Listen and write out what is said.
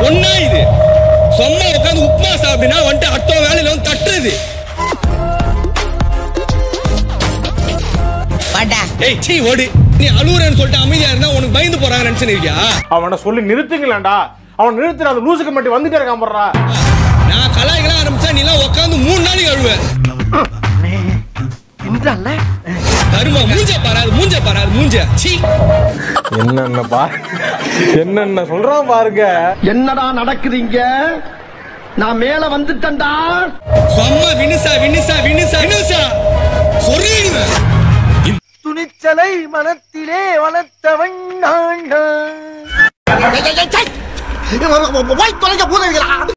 ஒன்னா இது சும்மா உட்காந்து உப்புமா சாப்பிடுனா வந்துட்டு அடுத்த வேலையில வந்து தட்டுறது வாடா ஏய் சீ ஓடு நீ அழுவுறேன்னு சொல்லிட்டு அமைதியா இருந்தா உனக்கு பயந்து போறாங்க நினைச்சு இருக்கியா அவனை சொல்லி நிறுத்துங்களேன்டா அவன் நிறுத்துற அந்த லூசுக்கு மட்டும் வந்துட்டே இருக்கான் போடுறா நான் கலாய்க்கலாம் ஆரம்பிச்சா நீ எல்லாம் உட்காந்து மூணு நாளைக்கு அழுவ தருமா மூஞ்ச பாராது மூஞ்ச பாராது மூஞ்ச சீ என்னென்ன பா என்னென்ன சொல்றான் பாருங்க என்னடா நடக்குதுங்க நான் மேல வந்துட்டேன்டா சும்மா வினுசா வினுசா வினுசா வினுசா சொல்லிடுவேன் துணிச்சலை மனத்திலே வளர்த்தவன் நான்